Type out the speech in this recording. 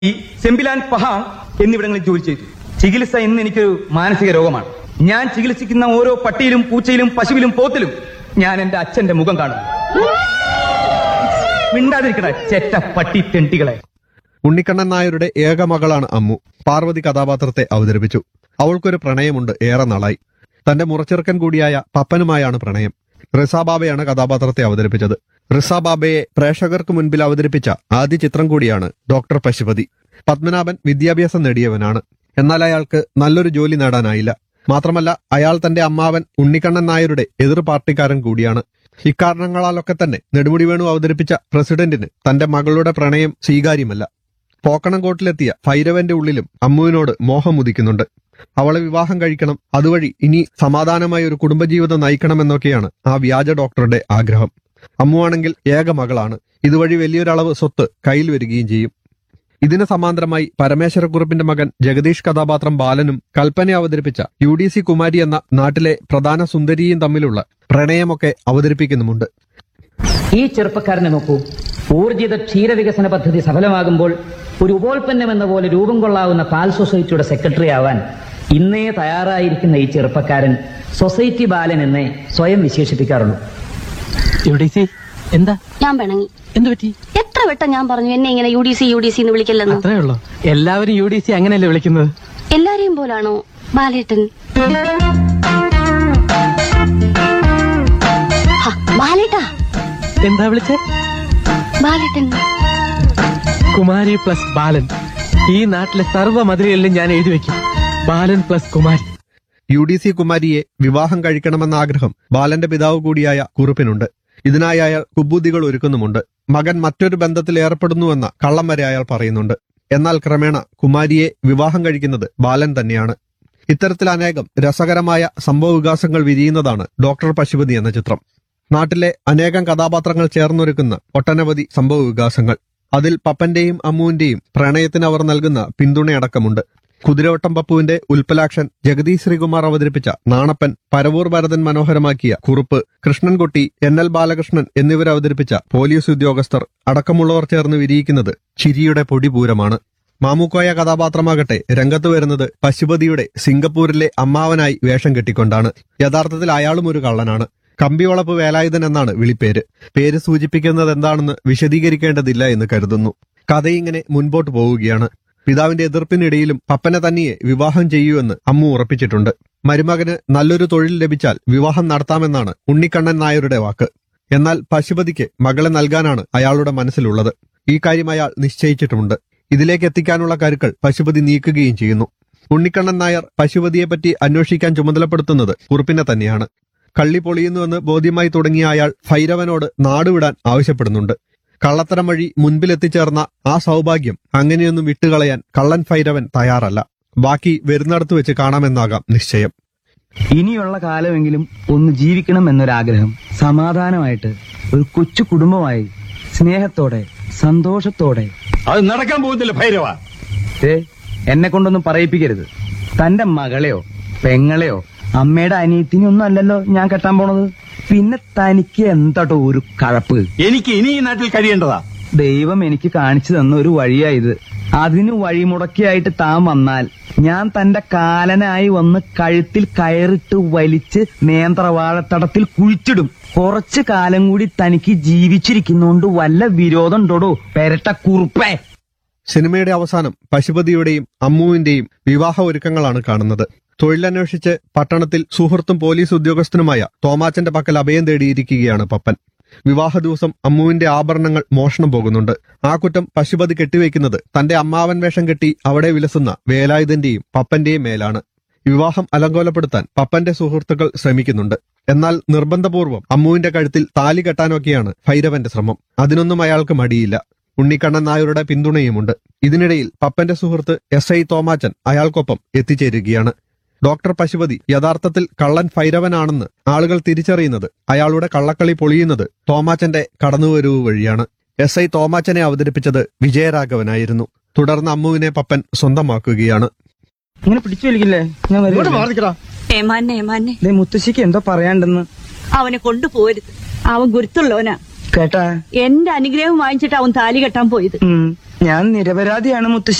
ഈ സെമ്പിലാൻ പഹാങ് എന്നിവിടങ്ങളിൽ ജോലി ചെയ്തു ചികിത്സ ഇന്ന് എനിക്കൊരു മാനസിക രോഗമാണ് ഞാൻ ചികിത്സിക്കുന്ന ഓരോ പട്ടിയിലും പൂച്ചയിലും പശുവിലും പോത്തിലും ഞാൻ എന്റെ അച്ഛന്റെ മുഖം കാണുന്നു മിണ്ടാതിരിക്കണ ചെറ്റ പട്ടി തെണ്ടികളെ ഉണ്ണിക്കണ്ണൻ നായരുടെ ഏക മകളാണ് അമ്മു പാർവതി കഥാപാത്രത്തെ അവതരിപ്പിച്ചു അവൾക്കൊരു പ്രണയമുണ്ട് ഏറെ നാളായി തന്റെ മുറച്ചെറുക്കൻ കൂടിയായ പപ്പനുമായാണ് പ്രണയം റിസാബാബയാണ് കഥാപാത്രത്തെ അവതരിപ്പിച്ചത് റിസാബാബയെ പ്രേക്ഷകർക്ക് മുൻപിൽ അവതരിപ്പിച്ച ആദ്യ ചിത്രം കൂടിയാണ് ഡോക്ടർ പശുപതി പത്മനാഭൻ വിദ്യാഭ്യാസം നേടിയവനാണ് എന്നാൽ അയാൾക്ക് നല്ലൊരു ജോലി നേടാനായില്ല മാത്രമല്ല അയാൾ തന്റെ അമ്മാവൻ ഉണ്ണിക്കണ്ണൻ നായരുടെ എതിർ പാർട്ടിക്കാരൻ കൂടിയാണ് ഇക്കാരണങ്ങളാലൊക്കെ തന്നെ നെടുമുടി വേണു അവതരിപ്പിച്ച പ്രസിഡന്റിന് തന്റെ മകളുടെ പ്രണയം സ്വീകാര്യമല്ല പോക്കണംകോട്ടിലെത്തിയ ഭൈരവന്റെ ഉള്ളിലും അമ്മുവിനോട് മോഹം ഉദിക്കുന്നുണ്ട് അവളെ വിവാഹം കഴിക്കണം അതുവഴി ഇനി സമാധാനമായ ഒരു കുടുംബജീവിതം നയിക്കണമെന്നൊക്കെയാണ് ആ വ്യാജ ഡോക്ടറുടെ ആഗ്രഹം അമ്മുവാണെങ്കിൽ ഏക മകളാണ് ഇതുവഴി വലിയൊരളവ് സ്വത്ത് കയ്യിൽ വരികയും ചെയ്യും ഇതിന് സമാന്തരമായി പരമേശ്വരക്കുറുപ്പിന്റെ മകൻ ജഗദീഷ് കഥാപാത്രം ബാലനും കൽപ്പന അവതരിപ്പിച്ച യു ഡി സി കുമാരി എന്ന നാട്ടിലെ പ്രധാന സുന്ദരിയും തമ്മിലുള്ള പ്രണയമൊക്കെ അവതരിപ്പിക്കുന്നുമുണ്ട് ഈ ചെറുപ്പക്കാരനെ നോക്കൂ ഊർജിത ക്ഷീരവികസന പദ്ധതി സഫലമാകുമ്പോൾ ഒരു ഉപോൽപ്പന്നം എന്ന പോലെ രൂപം കൊള്ളാവുന്ന പാൽ സൊസൈറ്റിയുടെ സെക്രട്ടറി ആവാൻ ഇന്നേ തയ്യാറായിരിക്കുന്ന ഈ ചെറുപ്പക്കാരൻ സൊസൈറ്റി ബാലൻ എന്നേ സ്വയം വിശേഷിപ്പിക്കാറുള്ളൂ ഇവിടെ എന്താ ഞാൻ പിണങ്ങി എന്ത് പറ്റി എത്ര വട്ടം ഞാൻ പറഞ്ഞു എന്നെ ഇങ്ങനെ U D C U D C എന്ന് വിളിക്കില്ലെന്ന് അത്രേ ഉള്ളൂ എല്ലാവരും യു ഡി സി അങ്ങനെയല്ലേ വിളിക്കുന്നത് എല്ലാരെയും പോലാണോ ബാലേട്ടൻ ഹ, ബാലേട്ടാ എന്താ വിളിച്ചേ ബാലേട്ടൻ കുമാരി പ്ലസ് ബാലൻ ഈ നാട്ടിലെ സർവ്വ മതിലുകളിലും ഞാൻ എഴുതി വെക്കും Balan plus Kumari U D C കുമാരിയെ വിവാഹം കഴിക്കണമെന്ന ആഗ്രഹം ബാലന്റെ പിതാവ് കൂടിയായ കുറുപ്പിനുണ്ട് ഇതിനായി അയാൾ കുബുദ്ധികൾ ഒരുക്കുന്നുമുണ്ട് മകൻ മറ്റൊരു ബന്ധത്തിൽ ഏർപ്പെടുന്നുവെന്ന കള്ളം വരെ അയാൾ പറയുന്നുണ്ട് എന്നാൽ ക്രമേണ കുമാരിയെ വിവാഹം കഴിക്കുന്നത് ബാലൻ തന്നെയാണ് ഇത്തരത്തിൽ അനേകം രസകരമായ സംഭവ വികാസങ്ങൾ വിരിയുന്നതാണ് ഡോക്ടർ പശുപതി എന്ന ചിത്രം നാട്ടിലെ അനേകം കഥാപാത്രങ്ങൾ ചേർന്നൊരുക്കുന്ന ഒട്ടനവധി സംഭവ വികാസങ്ങൾ അതിൽ പപ്പന്റെയും അമ്മുവിന്റെയും പ്രണയത്തിന് അവർ നൽകുന്ന പിന്തുണയടക്കമുണ്ട് കുതിരവട്ടം പപ്പുവിന്റെ ഉൽപ്പലാക്ഷൻ ജഗദീഷ് ശ്രീകുമാർ അവതരിപ്പിച്ച നാണപ്പൻ പരവൂർ ഭരതൻ മനോഹരമാക്കിയ കുറുപ്പ് കൃഷ്ണൻകുട്ടി എൻ എൽ ബാലകൃഷ്ണൻ എന്നിവർ അവതരിപ്പിച്ച പോലീസ് ഉദ്യോഗസ്ഥർ അടക്കമുള്ളവർ ചേർന്ന് വിരിയിക്കുന്നത് ചിരിയുടെ പൊടിപൂരമാണ് മാമുക്കോയ കഥാപാത്രമാകട്ടെ രംഗത്ത് വരുന്നത് പശുപതിയുടെ സിംഗപ്പൂരിലെ അമ്മാവനായി വേഷം കെട്ടിക്കൊണ്ടാണ് യഥാർത്ഥത്തിൽ അയാളും ഒരു കള്ളനാണ് കമ്പിവളപ്പ് വേലായുധൻ എന്നാണ് വിളിപ്പേര് പേര് സൂചിപ്പിക്കുന്നത് എന്താണെന്ന് വിശദീകരിക്കേണ്ടതില്ല എന്ന് കരുതുന്നു കഥയിങ്ങനെ മുൻപോട്ട് പോവുകയാണ് പിതാവിന്റെ എതിർപ്പിനിടയിലും പപ്പനെ തന്നെയെ വിവാഹം ചെയ്യൂവെന്ന് അമ്മു ഉറപ്പിച്ചിട്ടുണ്ട് മരുമകന് നല്ലൊരു തൊഴിൽ ലഭിച്ചാൽ വിവാഹം നടത്താമെന്നാണ് ഉണ്ണിക്കണ്ണൻ നായരുടെ വാക്ക് എന്നാൽ പശുപതിക്ക് മകളെ നൽകാനാണ് അയാളുടെ മനസ്സിലുള്ളത് ഈ കാര്യം അയാൾ നിശ്ചയിച്ചിട്ടുമുണ്ട് ഇതിലേക്ക് എത്തിക്കാനുള്ള കരുക്കൾ പശുപതി നീക്കുകയും ചെയ്യുന്നു ഉണ്ണിക്കണ്ണൻ നായർ പശുപതിയെപ്പറ്റി അന്വേഷിക്കാൻ ചുമതലപ്പെടുത്തുന്നത് കുറുപ്പിനെ തന്നെയാണ് കള്ളി പൊളിയുന്നുവെന്ന് ബോധ്യമായി തുടങ്ങിയ അയാൾ ഭൈരവനോട് നാടുവിടാൻ ആവശ്യപ്പെടുന്നുണ്ട് കള്ളത്തരം വഴി മുൻപിലെത്തിച്ചേർന്ന ആ സൗഭാഗ്യം അങ്ങനെയൊന്നും വിട്ടുകളയാൻ കള്ളൻ ഭൈരവൻ തയ്യാറല്ല ബാക്കി വരുന്നിടത്ത് വെച്ച് കാണാമെന്നാകാം നിശ്ചയം ഇനിയുള്ള കാലമെങ്കിലും ഒന്ന് ജീവിക്കണം എന്നൊരാഗ്രഹം സമാധാനമായിട്ട് ഒരു കൊച്ചു കുടുംബമായി സ്നേഹത്തോടെ സന്തോഷത്തോടെ അത് നടക്കാൻ പോകുന്നില്ല ഭൈരവ ഏ എന്നെ കൊണ്ടൊന്നും പറയിപ്പിക്കരുത് തന്റെ മകളെയോ പെങ്ങളെയോ അമ്മയുടെ അനിയത്തിനൊന്നും അല്ലല്ലോ ഞാൻ കെട്ടാൻ പോണത് പിന്നെ തനിക്ക് എന്താട്ടോ ഒരു കഴപ്പ് എനിക്ക് ഇനി ഈ നാട്ടിൽ കഴിയേണ്ടതാ ദൈവം എനിക്ക് കാണിച്ചു തന്ന ഒരു വഴിയായത് അതിന് വഴിമുടക്കിയായിട്ട് താൻ വന്നാൽ ഞാൻ തന്റെ കാലനായി വന്ന് കഴുത്തിൽ കയറിട്ട് വലിച്ച് നേന്ത്രവാഴത്തടത്തിൽ കുഴിച്ചിടും കുറച്ചു കാലം കൂടി തനിക്ക് ജീവിച്ചിരിക്കുന്നോണ്ട് വല്ല വിരോധം ഉണ്ടോടോ പെരട്ട കുറുപ്പേ സിനിമയുടെ അവസാനം പശുപതിയുടെയും അമ്മുവിന്റെയും വിവാഹ ഒരുക്കങ്ങളാണ് കാണുന്നത് തൊഴിലന്വേഷിച്ച് പട്ടണത്തിൽ സുഹൃത്തും പോലീസ് ഉദ്യോഗസ്ഥനുമായ തോമാച്ചന്റെ പക്കൽ അഭയം തേടിയിരിക്കുകയാണ് പപ്പൻ വിവാഹ ദിവസം അമ്മുവിന്റെ ആഭരണങ്ങൾ മോഷണം പോകുന്നുണ്ട് ആ കുറ്റം പശുപതി കെട്ടിവെക്കുന്നത് തന്റെ അമ്മാവൻ വേഷം കെട്ടി അവിടെ വിലസുന്ന വേലായുധന്റെയും പപ്പന്റെയും മേലാണ് വിവാഹം അലങ്കോലപ്പെടുത്താൻ പപ്പന്റെ സുഹൃത്തുക്കൾ ശ്രമിക്കുന്നുണ്ട് എന്നാൽ നിർബന്ധപൂർവ്വം അമ്മുവിന്റെ കഴുത്തിൽ താലി കെട്ടാനൊക്കെയാണ് ഭൈരവന്റെ ശ്രമം അതിനൊന്നും അയാൾക്ക് മടിയില്ല ഉണ്ണിക്കണ്ണൻ നായരുടെ പിന്തുണയുമുണ്ട് ഇതിനിടയിൽ പപ്പന്റെ സുഹൃത്ത് എസ് ഐ തോമാച്ചൻ അയാൾക്കൊപ്പം എത്തിച്ചേരുകയാണ് ഡോക്ടർ പശുപതി യഥാർത്ഥത്തിൽ കള്ളൻ ഭൈരവനാണെന്ന് ആളുകൾ തിരിച്ചറിയുന്നത് അയാളുടെ കള്ളക്കളി പൊളിയുന്നത് തോമാച്ചന്റെ കടന്നുവരവ് വഴിയാണ് എസ് ഐ തോമാച്ചനെ അവതരിപ്പിച്ചത് വിജയരാഘവനായിരുന്നു തുടർന്ന് അമ്മുവിനെ പപ്പൻ സ്വന്തമാക്കുകയാണ് ഇങ്ങനെ പിടിച്ചു വലിക്കില്ലേ ഞാൻ വരുവാ. ഏമാനെ ഏമാനെ ദേ മുത്തശ്ശിക്ക് എന്തോ പറയാണ്ടെന്ന് അവനെ കൊണ്ടുപോരുത് അവൻ ഗുരുത്തുള്ളവനാ കേട്ടാ എന്റെ അനുഗ്രഹം വാങ്ങിച്ചിട്ട് അവൻ താലി കെട്ടാൻ പോയത് ഉം. ഞാൻ നിരപരാധിയാണ് മുത്തശ്ശി